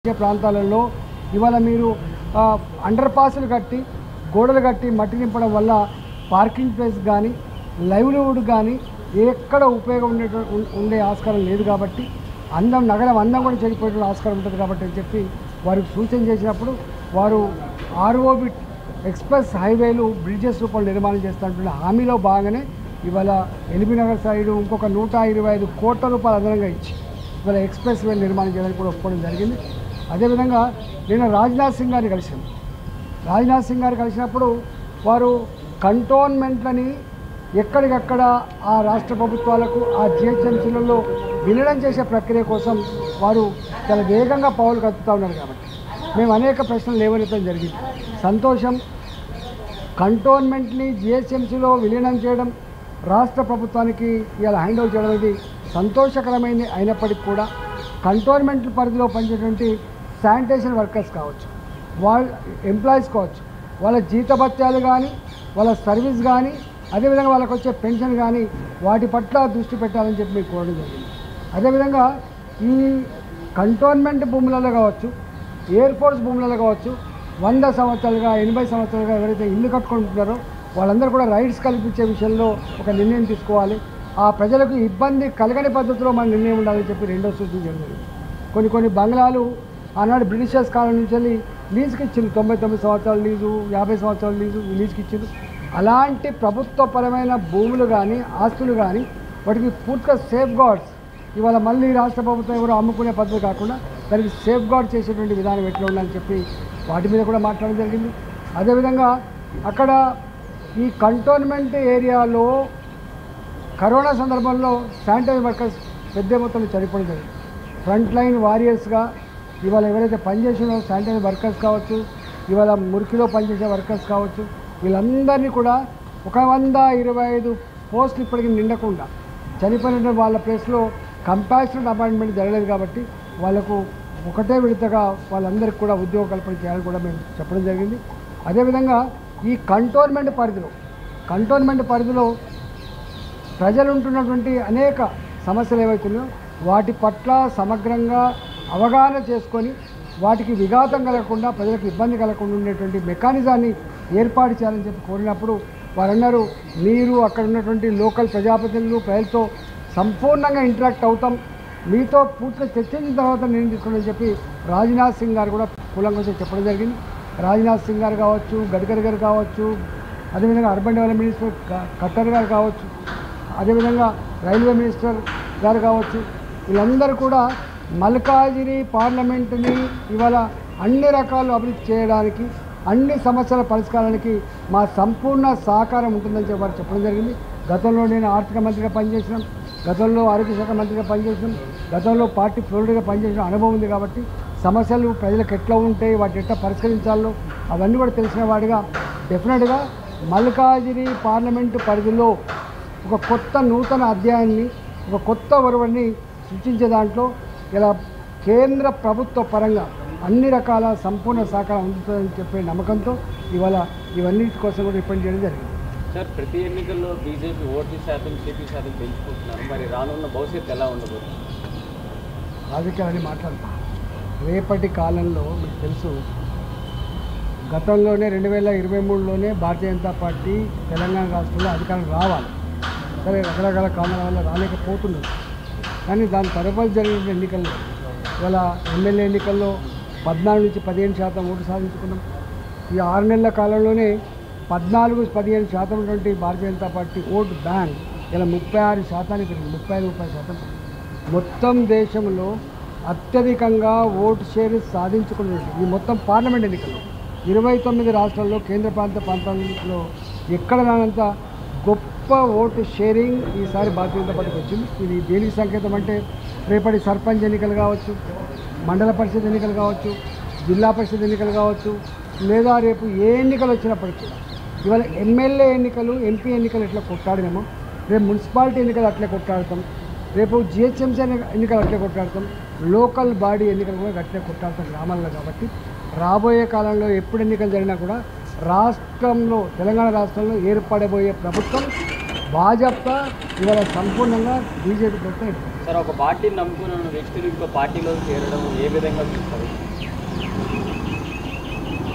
వచ్చే ప్రాంతాలలో ఇవాళ మీరు ఆ, అండర్ పాసులు కట్టి గోడలు కట్టి మట్టి నింపడం వల్ల పార్కింగ్ ప్లేస్ కానీ లైవ్లీవుడ్ కానీ ఎక్కడ ఉపయోగం ఉండే ఉండే ఆస్కారం లేదు కాబట్టి అందం నగరం అందం కూడా చెడిపోయే ఆస్కారం ఉంటుంది కాబట్టి అని చెప్పి వారికి సూచన చేసినప్పుడు వారు ఆర్ఓబి ఎక్స్ప్రెస్ హైవేలు బ్రిడ్జెస్ రూపంలో నిర్మాణం చేస్తున్నటువంటి హామీలో భాగంగానే ఇవాళ ఎల్బీ నగర్ సైడు ఇంకొక నూట ఇరవై ఐదు కోట్ల రూపాయలు అదనంగా ఇచ్చి ఇవాళ ఎక్స్ప్రెస్ వే నిర్మాణం చేయడానికి కూడా ఒప్పుకోవడం జరిగింది అదేవిధంగా నేను రాజ్నాథ్ సింగ్ గారిని కలిశాను రాజ్నాథ్ సింగ్ గారు కలిసినప్పుడు వారు కంటోన్మెంట్లని ఎక్కడికక్కడ ఆ రాష్ట్ర ప్రభుత్వాలకు ఆ జిహెచ్ఎంసీలలో విలీనం చేసే ప్రక్రియ కోసం వారు చాలా వేగంగా పావులు కదుపుతూ ఉన్నారు కాబట్టి మేము అనేక ప్రశ్నలు లేవనెత్తడం జరిగింది సంతోషం కంటోన్మెంట్ని జిహెచ్ఎంసీలో విలీనం చేయడం రాష్ట్ర ప్రభుత్వానికి ఇలా హ్యాండ్ ఓవర్ చేయడం అనేది సంతోషకరమైనది అయినప్పటికీ కూడా కంటోన్మెంట్ పరిధిలో పనిచేటువంటి శానిటేషన్ వర్కర్స్ కావచ్చు వాళ్ళ ఎంప్లాయీస్ కావచ్చు వాళ్ళ జీతభత్యాలు కానీ వాళ్ళ సర్వీస్ కానీ అదేవిధంగా వాళ్ళకి వచ్చే పెన్షన్ కానీ వాటి పట్ల దృష్టి పెట్టాలని చెప్పి మీకు కోరడం జరిగింది అదేవిధంగా ఈ కంటోన్మెంట్ భూములలో కావచ్చు ఎయిర్ ఫోర్స్ భూములలో కావచ్చు వంద సంవత్సరాలుగా ఎనభై సంవత్సరాలుగా ఎవరైతే ఇల్లు కట్టుకుంటున్నారో వాళ్ళందరూ కూడా రైట్స్ కల్పించే విషయంలో ఒక నిర్ణయం తీసుకోవాలి ఆ ప్రజలకు ఇబ్బంది కలగని పద్ధతిలో మన నిర్ణయం ఉండాలని చెప్పి రెండో సూచన జరిగింది కొన్ని కొన్ని బంగ్లాలు ఆనాడు బ్రిటిషర్స్ కాలం నుంచి వెళ్ళి లీజుకి ఇచ్చింది తొంభై తొమ్మిది సంవత్సరాల లీజు యాభై సంవత్సరాల లీజు ఈ లీజుకి ఇచ్చింది అలాంటి ప్రభుత్వపరమైన భూములు కానీ ఆస్తులు కానీ వాటికి పూర్తిగా సేఫ్ గార్డ్స్ ఇవాళ మళ్ళీ రాష్ట్ర ప్రభుత్వం ఎవరు అమ్ముకునే పద్ధతి కాకుండా దానికి సేఫ్ గార్డ్ చేసేటువంటి విధానం ఎట్లా ఉండాలని చెప్పి వాటి మీద కూడా మాట్లాడడం జరిగింది అదేవిధంగా అక్కడ ఈ కంటోన్మెంట్ ఏరియాలో కరోనా సందర్భంలో శానిటరీ వర్కర్స్ పెద్ద మొత్తంలో చనిపోవడం జరిగింది ఫ్రంట్ లైన్ వారియర్స్గా ఇవాళ ఎవరైతే పనిచేసినో శానిటరీ వర్కర్స్ కావచ్చు ఇవాళ మురికిలో పనిచేసే వర్కర్స్ కావచ్చు వీళ్ళందరినీ కూడా ఒక వంద ఇరవై ఐదు పోస్టులు ఇప్పటికీ నిండకుండా చనిపోయిన వాళ్ళ ప్లేస్లో కంపాషనెట్ అపాయింట్మెంట్ జరగలేదు కాబట్టి వాళ్ళకు ఒకటే విడతగా వాళ్ళందరికీ కూడా ఉద్యోగ కల్పన చేయాలని కూడా మేము చెప్పడం జరిగింది అదేవిధంగా ఈ కంటోన్మెంట్ పరిధిలో కంటోన్మెంట్ పరిధిలో ప్రజలు ఉంటున్నటువంటి అనేక సమస్యలు ఏవైతున్నాయో వాటి పట్ల సమగ్రంగా అవగాహన చేసుకొని వాటికి విఘాతం కలగకుండా ప్రజలకు ఇబ్బంది కలగకుండా ఉండేటువంటి మెకానిజాన్ని ఏర్పాటు చేయాలని చెప్పి కోరినప్పుడు వారు అన్నారు మీరు అక్కడ ఉన్నటువంటి లోకల్ ప్రజాప్రతినిధులు ప్రజలతో సంపూర్ణంగా ఇంటరాక్ట్ అవుతాం మీతో పూర్తిగా చర్చించిన తర్వాత నేను తీసుకుని చెప్పి రాజ్నాథ్ సింగ్ గారు కూడా కూలంగా చెప్పడం జరిగింది రాజ్నాథ్ సింగ్ గారు కావచ్చు గడ్కరీ గారు కావచ్చు అదేవిధంగా అర్బన్ డెవలప్మెంట్ మినిస్టర్ క- ఖట్టర్ గారు కావచ్చు అదేవిధంగా రైల్వే మినిస్టర్ గారు కావచ్చు వీళ్ళందరూ కూడా మల్కాజిరి పార్లమెంటుని ఇవాళ అన్ని రకాలు అభివృద్ధి చేయడానికి అన్ని సమస్యల పరిష్కారానికి మా సంపూర్ణ సహకారం ఉంటుందని చెప్పి వారు చెప్పడం జరిగింది గతంలో నేను ఆర్థిక మంత్రిగా పనిచేసినాం గతంలో ఆరోగ్య శాఖ మంత్రిగా పనిచేసినాం గతంలో పార్టీ ఫ్లోరిడ్గా పనిచేసిన అనుభవం ఉంది కాబట్టి సమస్యలు ప్రజలకు ఎట్లా ఉంటాయి వాటి ఎట్లా పరిష్కరించాలో అవన్నీ కూడా తెలిసిన వాడిగా డెఫినెట్గా మల్కాజిరి పార్లమెంటు పరిధిలో ఒక కొత్త నూతన అధ్యాయాన్ని ఒక కొత్త ఒరవడిని సృష్టించే దాంట్లో ఇలా కేంద్ర ప్రభుత్వ పరంగా అన్ని రకాల సంపూర్ణ సహకారం అందుతుందని చెప్పే నమ్మకంతో ఇవాళ ఇవన్నిటి కోసం కూడా రిపెండ్ చేయడం జరిగింది సార్ ప్రతి ఎన్నికల్లో బీజేపీ ఓటు శాతం సిపి శాతం పెంచుకుంటున్నారు మరి రానున్న భవిష్యత్తు ఎలా ఉండబోతుంది రాజకీయాలని మాట్లాడతాం రేపటి కాలంలో మీకు తెలుసు గతంలోనే రెండు వేల ఇరవై మూడులోనే భారతీయ జనతా పార్టీ తెలంగాణ రాష్ట్రంలో అధికారం రావాలి సరే రకరకాల కారణాల వల్ల రాలేకపోతున్నారు కానీ దాని తరువాత జరిగిన ఎన్నికల్లో ఇవాళ ఎమ్మెల్యే ఎన్నికల్లో పద్నాలుగు నుంచి పదిహేను శాతం ఓటు సాధించుకున్నాం ఈ ఆరు నెలల కాలంలోనే పద్నాలుగు పదిహేను శాతం ఉన్నటువంటి భారతీయ జనతా పార్టీ ఓటు బ్యాంక్ ఇలా ముప్పై ఆరు శాతానికి పెరిగింది ముప్పై ఐదు ముప్పై శాతం మొత్తం దేశంలో అత్యధికంగా ఓటు షేర్ సాధించుకున్నటువంటి ఈ మొత్తం పార్లమెంట్ ఎన్నికల్లో ఇరవై తొమ్మిది రాష్ట్రాల్లో కేంద్ర ప్రాంత ప్రాంతాల్లో ఎక్కడ రానంత గొప్ప ఓటు షేరింగ్ ఈసారి భారతీయ జనతా పార్టీకి వచ్చింది ఇది దేనికి సంకేతం అంటే రేపటి సర్పంచ్ ఎన్నికలు కావచ్చు మండల పరిషత్ ఎన్నికలు కావచ్చు జిల్లా పరిషత్ ఎన్నికలు కావచ్చు లేదా రేపు ఏ ఎన్నికలు వచ్చినప్పటికీ ఇవాళ ఎమ్మెల్యే ఎన్నికలు ఎంపీ ఎన్నికలు ఎట్లా కొట్టాడినామో రేపు మున్సిపాలిటీ ఎన్నికలు అట్లే కొట్టాడతాం రేపు జిహెచ్ఎంసీ ఎన్నికలు అట్లే కొట్టాడతాం లోకల్ బాడీ ఎన్నికలు కూడా అట్లే కొట్టాడతాం గ్రామాల్లో కాబట్టి రాబోయే కాలంలో ఎప్పుడు ఎన్నికలు జరిగినా కూడా రాష్ట్రంలో తెలంగాణ రాష్ట్రంలో ఏర్పడబోయే ప్రభుత్వం భాజపా ఇవాళ సంపూర్ణంగా బీజేపీ ప్రభుత్వం ఏర్పడింది. సార్ ఒక పార్టీని నమ్ముకున్న వ్యక్తులు ఇంకో పార్టీలో చేరడం ఏ విధంగా చూస్తారు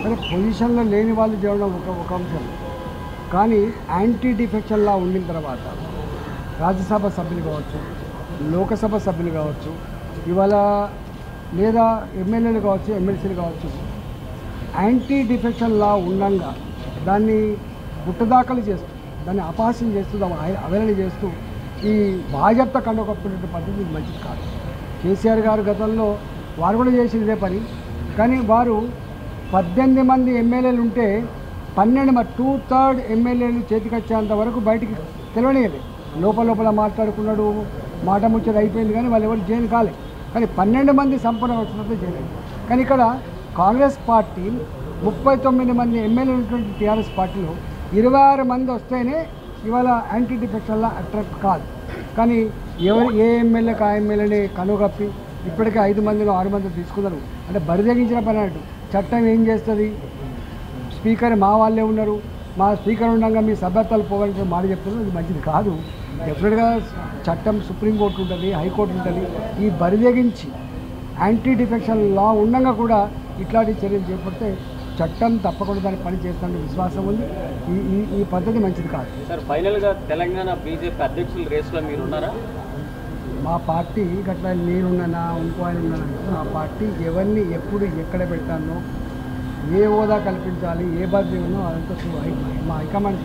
సరే పొజిషన్లో లేని వాళ్ళు చేయడం ఒక ఒక అంశం కానీ యాంటీ డిఫెక్షన్లా ఉండిన తర్వాత రాజ్యసభ సభ్యులు కావచ్చు లోకసభ సభ్యులు కావచ్చు ఇవాళ లేదా ఎమ్మెల్యేలు కావచ్చు ఎమ్మెల్సీలు కావచ్చు యాంటీ డిఫెక్షన్ లా ఉండంగా దాన్ని గుట్టదాఖలు చేస్తూ దాన్ని అపహాస్యం చేస్తూ దాన్ని అవ- అవహేళన చేస్తూ ఈ భాజపా కండకప్పుకునే పద్ధతి ఇది మంచిది కాదు కేసీఆర్ గారు గతంలో వారు కూడా చేసింది ఇదే పని కానీ వారు పద్దెనిమిది మంది ఎమ్మెల్యేలు ఉంటే పన్నెండు మరి టూ థర్డ్ ఎమ్మెల్యేలు చేతికొచ్చేంత వరకు బయటికి తెలియనియలేదు లోపల లోపల మాట్లాడుకున్నాడు మాట ముచ్చట అయిపోయింది కానీ వాళ్ళు ఎవరు జైలు కాలే కానీ పన్నెండు మంది సంపూర్ణ వచ్చినట్టు చేయలేదు కానీ ఇక్కడ కాంగ్రెస్ పార్టీ ముప్పై తొమ్మిది మంది ఎమ్మెల్యేలు ఉన్నటువంటి టీఆర్ఎస్ పార్టీలో ఇరవై ఆరు మంది వస్తేనే ఇవాళ యాంటీ డిఫెక్షన్లా అట్రాక్ట్ కాదు కానీ ఎవరు ఏ ఎమ్మెల్యేకి ఆ ఎమ్మెల్యేని కనుగప్పి ఇప్పటికే ఐదు మందిలో ఆరు మంది తీసుకున్నారు అంటే బరిదగించిన పని అన్నట్టు చట్టం ఏం చేస్తుంది స్పీకర్ మా వాళ్ళే ఉన్నారు మా స్పీకర్ ఉండగా మీ సభ్యత్వాలు పోవాలని మాట చెప్తున్నారు ఇది మంచిది కాదు డెఫినెట్గా చట్టం సుప్రీంకోర్టు ఉంటుంది హైకోర్టు ఉంటుంది ఈ బరిదగించి యాంటీ డిఫెక్షన్ లా ఉండగా కూడా ఇట్లాంటి చర్యలు చేపడితే చట్టం తప్పకుండా దాన్ని పని చేస్తానని విశ్వాసం ఉంది ఈ ఈ ఈ పద్ధతి మంచిది కాదు సార్ ఫైనల్గా తెలంగాణ బీజేపీ అధ్యక్షుల రేస్లో మీరు ఉన్నారా మా పార్టీ గట్లా నేనున్నానా ఇంకో ఆయన ఉన్నానా మా పార్టీ ఎవరిని ఎప్పుడు ఎక్కడ పెడతానో ఏ హోదా కల్పించాలి ఏ బాధ్యత ఉన్నో అదంతా సు- హై- మా హైకమాండ్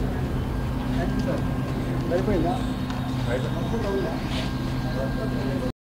సరిపోయిందా